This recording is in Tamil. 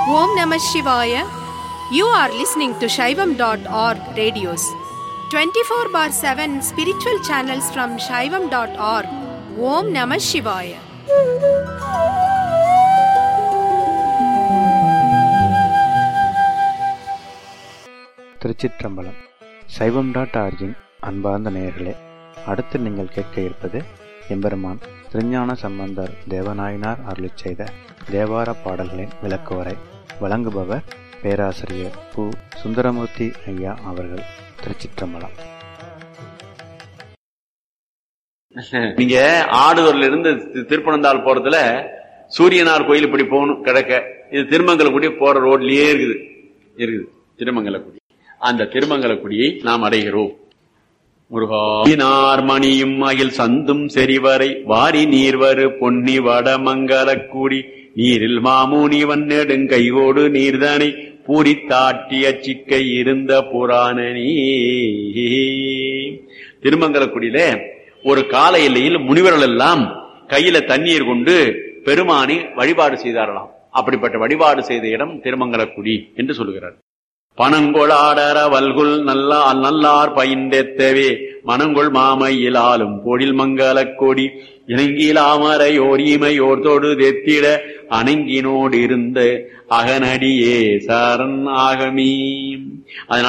Om Namah Shivaya. You are listening to Shaivam.org radios. 24 bar 7 spiritual channels from Shaivam.org. Om Namah Shivaya. திருச்சிற்றம்பலம் சைவம் டாட் ஆர்ஜின் அன்பார்ந்த நேயர்களே அடுத்து நீங்கள் கேட்க இருப்பது எம்பெருமான் திருஞான சம்பந்தர் தேவநாயனார் அருளிச் செய்த தேவார பாடல்களின் விளக்குவரை வழங்குபவர் பேராசிரியர் பு சுந்தரமூர்த்தி ஐயா அவர்கள் திருச்சிற்றம்பலம் நீங்க ஆடுதூர்ல இருந்து தி- திருப்பனந்தாள் போறதுல சூரியனார் கோயில் இப்படி போகணும் கிடக்க இது திருமங்கலக்குடி போற ரோட்லயே இருக்குது இருக்குது திருமங்கலக்குடி அந்த திருமங்கலக்குடியை நாம் அடைகிறோம் முருகார் மணியும் அகில் சந்தும் செறிவரை வாரி நீர்வரு பொன்னி வடமங்கலக்கூடி நீரில் மாமுனி வன்னெடுங்கைகோடு நீர்தனை பூரித்தாட்டிய சிக்கை இருந்த புராணனி திருமங்கலக்குடியில ஒரு கால எல்லையில் முனிவர்கள் எல்லாம் கையில தண்ணீர் கொண்டு பெருமானை வழிபாடு செய்தாரலாம் அப்படிப்பட்ட வழிபாடு செய்த இடம் திருமங்கலக்குடி என்று சொல்லுகிறார் பனங்கொளாடர வல்குல் நல்லா நல்லார் பயின்றெத்தவே மனங்கொள் மாமையிலாலும் பொழில் மங்கலக் கொடி இணங்கிலாமரை ஓர் தொடு தெத்திட அணங்கினோடு இருந்த அகனடியே சரண் ஆகமீ அதனால